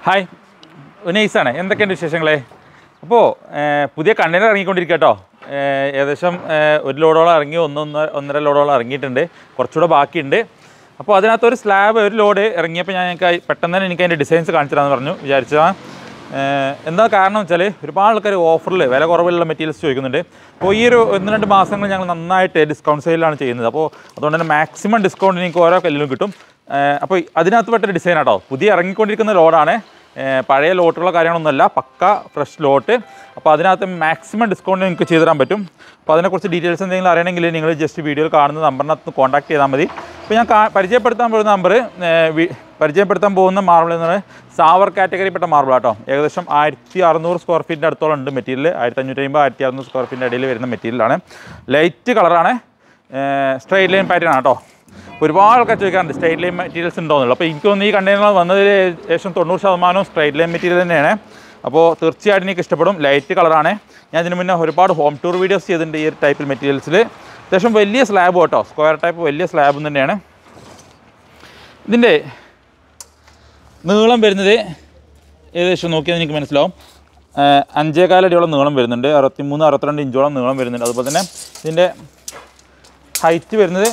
hi ഉനൈസാണ് എന്തൊക്കെയുണ്ട് വിശേഷങ്ങളെ അപ്പോൾ പുതിയ കണ്ടെയ്നർ ഇറങ്ങിക്കൊണ്ടിരിക്കുക കേട്ടോ ഏഹ്, ഏകദേശം ഏഹ്, ഒരു ലോഡോളം ഇറങ്ങി ഒന്നൊന്ന് ഒന്നര ലോഡോളം ഇറങ്ങിയിട്ടുണ്ട് കുറച്ചുകൂടെ ബാക്കിയുണ്ട് അപ്പോൾ അതിനകത്ത് ഒരു സ്ലാബ് ഒരു ലോഡ് ഇറങ്ങിയപ്പോൾ ഞാൻ എനിക്ക് അയ്- പെട്ടെന്ന് തന്നെ എനിക്ക് അതിൻ്റെ ഡിസൈൻസ് കാണിച്ചു തരാമെന്ന് പറഞ്ഞു വിചാരിച്ചതാണ് ഏഹ്, എന്താ കാരണം വെച്ചാൽ ഒരുപാട് ആൾക്കാർ ഓഫറിൽ വില കുറവിലുള്ള മെറ്റീരിയൽസ് ചോദിക്കുന്നുണ്ട് അപ്പോൾ ഈ ഒരു ഒന്ന് രണ്ട് മാസങ്ങൾ ഞങ്ങൾ നന്നായിട്ട് ഡിസ്കൗണ്ട് സെയിലാണ് ചെയ്യുന്നത് അപ്പോൾ അതുകൊണ്ട് തന്നെ മാക്സിമം ഡിസ്കൗണ്ട് നിങ്ങൾക്ക് ഓരോ കല്ലിലും കിട്ടും ഏഹ്, അപ്പോൾ അതിനകത്ത് പെട്ടൊരു ഡിസൈൻ ആട്ടോ പുതിയ ഇറങ്ങിക്കൊണ്ടിരിക്കുന്ന ലോഡാണ് ഏഹ്, പഴയ ലോട്ടുള്ള കാര്യങ്ങളൊന്നുമല്ല പക്ക ഫ്രഷ് ലോട്ട് അപ്പോൾ അതിനകത്ത് മാക്സിമം ഡിസ്കൗണ്ട് നിങ്ങൾക്ക് ചെയ്തു തരാൻ പറ്റും അപ്പോൾ അതിനെക്കുറിച്ച് ഡീറ്റെയിൽസ് എന്തെങ്കിലും അറിയണമെങ്കിൽ നിങ്ങൾ ജസ്റ്റ് വീഡിയോയിൽ കാണുന്ന നമ്പറിനകത്ത് കോൺടാക്ട് ചെയ്താൽ മതി അപ്പോൾ ഞാൻ കാ- പരിചയപ്പെടുത്താൻ പോകുന്ന നമ്പർ പരിചയപ്പെടുത്താൻ പോകുന്ന മാർബിൾ എന്ന് പറയുന്നത് സാവർ കാറ്റഗറിപ്പെട്ട മാർബിൾ ആട്ടോ ഏകദേശം ആയിരത്തി അറുന്നൂറ് സ്ക്വയർ ഫീറ്റിൻ്റെ അടുത്തോളം ഉണ്ട് മെറ്റീരിയൽ ആയിരത്തി അഞ്ഞൂറ്റി അമ്പത് ആയിരത്തി അറുന്നൂറ് സ്ക്വയർ ഫീറ്റിൻ്റെ ഇടയിൽ വരുന്ന മെറ്റീരിയലാണ് ലൈറ്റ് കളറാണ് സ്ട്രൈറ്റ് ലൈൻ പാറ്റേൺ ആട്ടോ ഒരുപാട് ആൾക്കാർ ചോദിക്കാറുണ്ട് സ്ട്രൈറ്റ് ലൈൻ മെറ്റീരിയൽസ് ഉണ്ടോയെന്നുള്ളത് അപ്പോൾ എനിക്ക് തോന്നുന്നു ഈ കണ്ടെയ്നർ വന്നതിൽ ഏകദേശം തൊണ്ണൂറ് ശതമാനവും സ്ട്രൈറ്റ് ലൈൻ മെറ്റീരിയൽ തന്നെയാണ് അപ്പോൾ തീർച്ചയായിട്ടും എനിക്ക് ഇഷ്ടപ്പെടും ലൈറ്റ് കളറാണ് ഞാൻ ഇതിന് മുന്നേ ഒരുപാട് ഹോം ടൂർ വീഡിയോസ് ചെയ്തിട്ടുണ്ട് ഈ ഒരു ടൈപ്പിൽ മെറ്റീരിയൽസിൽ അത്യാവശ്യം വലിയ സ്ലാബ് കേട്ടോ സ്ക്വയർ ടൈപ്പ് വലിയ സ്ലാബ് തന്നെയാണ് ഇതിൻ്റെ നീളം വരുന്നത് ഏകദേശം നോക്കിയാൽ എനിക്ക് മനസ്സിലാവും ഏഹ് അഞ്ചേകാലടിയോളം നീളം വരുന്നുണ്ട് അറുപത്തിമൂന്ന് അറുപത്തിരണ്ട് ഇഞ്ചോളം നീളം വരുന്നുണ്ട് അതുപോലെ തന്നെ ഇതിൻ്റെ ഹൈറ്റ് വരുന്നത്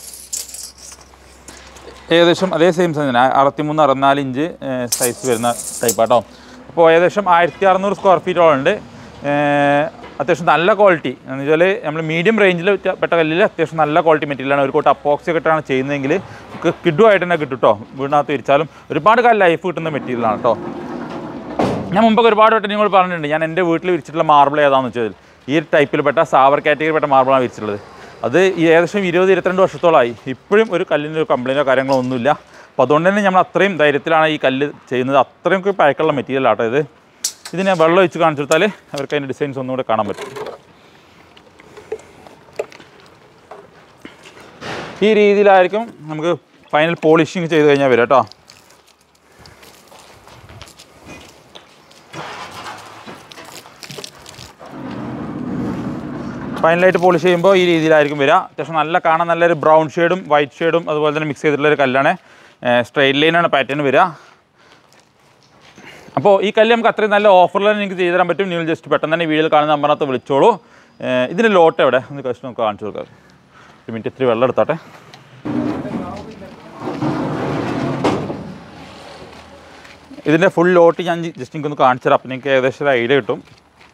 ഏകദേശം അതേ സെയിം സൈസ് തന്നെ അറുപത്തിമൂന്ന് അറുപത്തിനാല് ഇഞ്ച് സൈസ് വരുന്ന ടൈപ്പാട്ടോ അപ്പോൾ ഏകദേശം ആയിരത്തി അറുന്നൂറ് സ്ക്വയർ ഫീറ്റോളം ഉണ്ട് ഏഹ് അത്യാവശ്യം നല്ല ക്വാളിറ്റി എന്ന് വെച്ചാൽ നമ്മൾ മീഡിയം റേഞ്ചിൽ പെട്ട കല്ലിൽ അത്യാവശ്യം നല്ല ക്വാളിറ്റി മെറ്റീരിയലാണ് ഒരു കൂട്ടം അപ്പോക്സി ഒക്കെ ഇട്ടാണ് ചെയ്യുന്നതെങ്കിൽ നമുക്ക് കിഡുമായിട്ട് തന്നെ കിട്ടും കേട്ടോ വീടിനകത്ത് ഇരിച്ചാലും ഒരുപാട് കാലം ലൈഫ് കിട്ടുന്ന മെറ്റീരിയലാണ് കേട്ടോ ഞാൻ മുമ്പൊക്കെ ഒരുപാട് വട്ടം നിങ്ങൾ പറഞ്ഞിട്ടുണ്ട് ഞാൻ എൻ്റെ വീട്ടിൽ വിരിച്ചിട്ടുള്ള മാർബിൾ ഏതാണെന്ന് വെച്ചാൽ ഈ ടൈപ്പിൽപ്പെട്ട സാവർ കാറ്റഗറിപ്പെട്ട മാർബിളാണ് വിരിച്ചിട്ടുള്ളത് അത് ഈ ഏകദേശം ഇരുപത് ഇരുപത്തിരണ്ട് വർഷത്തോളമായി ഇപ്പോഴും ഒരു കല്ലിൻ്റെ ഒരു കംപ്ലൈൻറ്റോ കാര്യങ്ങളോ ഒന്നുമില്ല അപ്പോൾ അതുകൊണ്ട് തന്നെ നമ്മൾ അത്രയും ധൈര്യത്തിലാണ് ഈ കല്ല് ചെയ്യുന്നത് അത്രയും പഴക്കമുള്ള മെറ്റീരിയൽ ആട്ടോ ഇത് ഇതിനെ വെള്ളം ഒഴിച്ച് കാണിച്ചു കൊടുത്താൽ അവർക്ക് അതിൻ്റെ ഡിസൈൻസ് ഒന്നുകൂടെ കാണാൻ പറ്റും ഈ രീതിയിലായിരിക്കും നമുക്ക് ഫൈനൽ പോളിഷിങ് ചെയ്ത് കഴിഞ്ഞാൽ വരും കേട്ടോ ഫൈനലായിട്ട് പോളിഷ് ചെയ്യുമ്പോൾ ഈ രീതിയിലായിരിക്കും വരിക അത്യാവശ്യം നല്ല കാണാൻ നല്ലൊരു ബ്രൗൺ ഷെയ്ഡും വൈറ്റ് ഷെയ്ഡും അതുപോലെ തന്നെ മിക്സ് ചെയ്തിട്ടുള്ള ഒരു കല്ലാണ് സ്ട്രെയിറ്റ് ലൈനാണ് പാറ്റേൺ വരിക അപ്പോൾ ഈ കല്ല് നമുക്ക് അത്രയും നല്ല ഓഫറിൽ തന്നെ നിങ്ങൾക്ക് ചെയ്തു തരാൻ പറ്റും നിങ്ങൾ ജസ്റ്റ് പെട്ടെന്ന് തന്നെ വീഡിയോയിൽ കാണുന്ന നമ്പറിനകത്ത് വിളിച്ചോളൂ ഏഹ് ഇതിൻ്റെ ലോട്ട് എവിടെ ഒന്ന് കഷ്ടം നമുക്ക് കാണിച്ചു കൊടുക്കാം ഒരു മിനിറ്റ് ഇത്തിരി വെള്ളം എടുത്തോട്ടെ ഇതിൻ്റെ ഫുൾ ലോട്ട് ഞാൻ ജസ്റ്റ് എനിക്കൊന്ന് കാണിച്ചു തരാം അപ്പം നിങ്ങൾക്ക് ഏകദേശം ഒരു ഐഡിയ കിട്ടും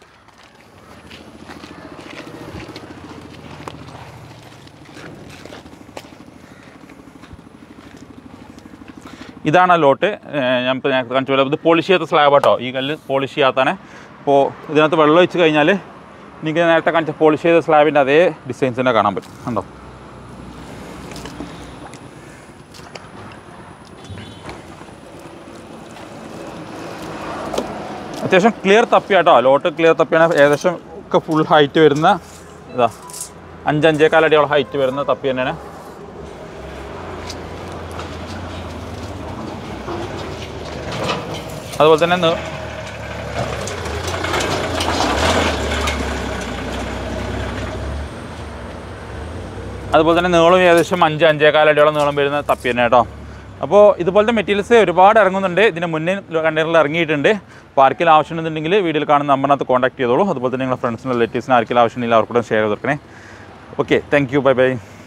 ഇതാണ് ആ ലോട്ട് ഏഹ് ഞാൻ ഇപ്പോൾ നേരത്തെ കാണിച്ച പോലെ ഇത് പോളിഷ് ചെയ്യാത്ത സ്ലാബ് കേട്ടോ ഈ കല്ല് പോളിഷ് ചെയ്യാത്താണ് അപ്പോൾ ഇതിനകത്ത് വെള്ളം ഒഴിച്ച് കഴിഞ്ഞാൽ നിങ്ങൾക്ക് നേരത്തെ കാണിച്ച പോളിഷ് ചെയ്ത സ്ലാബിൻ്റെ അതേ ഡിസൈൻസ് തന്നെ കാണാൻ പറ്റും കണ്ടോ അത്യാവശ്യം ക്ലിയർ തപ്പിയാട്ടോ ലോട്ട് ക്ലിയർ തപ്പിയാണ് ഏകദേശം ഒക്കെ ഫുൾ ഹൈറ്റ് വരുന്ന ഇതാ അഞ്ചഞ്ചേക്കാലടിയോളം ഹൈറ്റ് വരുന്ന തപ്പി തന്നെയാണ് അതുപോലെ തന്നെ നി- അതുപോലെ തന്നെ നീളം ഏകദേശം അഞ്ച് അഞ്ചേകാലടിയോളം നീളം വരുന്ന തപ്പി തന്നെ കേട്ടോ അപ്പോൾ ഇതുപോലത്തെ മെറ്റീരിയൽസ് ഒരുപാട് ഇറങ്ങുന്നുണ്ട് ഇതിന് മുന്നേ കണ്ടെയ്നറിൽ ഇറങ്ങിയിട്ടുണ്ട് അപ്പോൾ ആർക്കെങ്കിലും ആവശ്യമുണ്ടെന്നുണ്ടെങ്കിൽ വീഡിയോയിൽ കാണുന്ന നമ്പറിനകത്ത് കോൺടാക്ട് ചെയ്തോളൂ അതുപോലെ തന്നെ നിങ്ങളുടെ ഫ്രണ്ട്സിനും റിലേറ്റീവ്സിനും ആർക്കെങ്കിലും ആവശ്യമുണ്ടെങ്കിൽ അവർക്കൂടെ ഷെയർ ചെയ്ത് കൊടുക്കണേ okay thank you bye by